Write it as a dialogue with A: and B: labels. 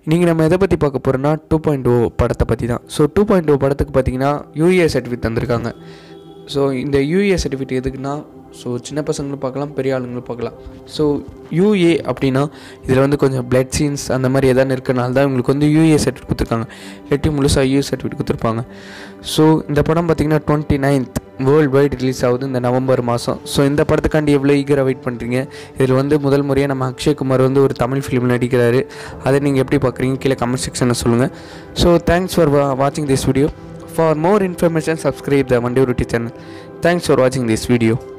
A: இன்றைக்கி நம்ம எதை பற்றி பார்க்க போகிறோன்னா டூ பாயிண்ட் ஓ படத்தை பற்றி தான் ஸோ டூ பாயிண்ட் ஓ படத்துக்கு பார்த்தீங்கன்னா யூஏ சர்டிஃபிகேட் தந்திருக்காங்க ஸோ இந்த யூஏ சர்டிஃபிகேட் எதுக்குன்னா ஸோ சின்ன பசங்களும் பார்க்கலாம் பெரிய ஆளுங்களும் பார்க்கலாம் ஸோ யூஏ அப்படின்னா இதில் வந்து கொஞ்சம் பிளட் சீன்ஸ் அந்த மாதிரி எதாவது இருக்கனால தான் உங்களுக்கு வந்து யூஏ சர்டிஃபிகேட் கொடுத்துருக்காங்க இல்லாட்டி முழுசாக யூஏ சர்டிஃபிகேட் கொடுத்துருப்பாங்க ஸோ இந்த படம் பார்த்திங்கன்னா twenty ninth world wide release ஆகுது இந்த நவம்பர் மாதம் ஸோ இந்த படத்துக்காண்டி எவ்வளோ ஈகராக வெயிட் பண்ணுறீங்க இதில் வந்து முதல் முறையாக நம்ம அக்ஷய்குமார் வந்து ஒரு தமிழ் ஃபிலிம் நடிக்கிறாரு அதை நீங்கள் எப்படி பார்க்குறீங்க கீழே கமெண்ட் செக்ஷனில் சொல்லுங்கள் ஸோ தேங்க்ஸ் ஃபார் வாட்சிங் this video for more information subscribe த வண்டி ரொட்டி சேனல் தேங்க்ஸ் ஃபார் வாட்சிங் திஸ் வீடியோ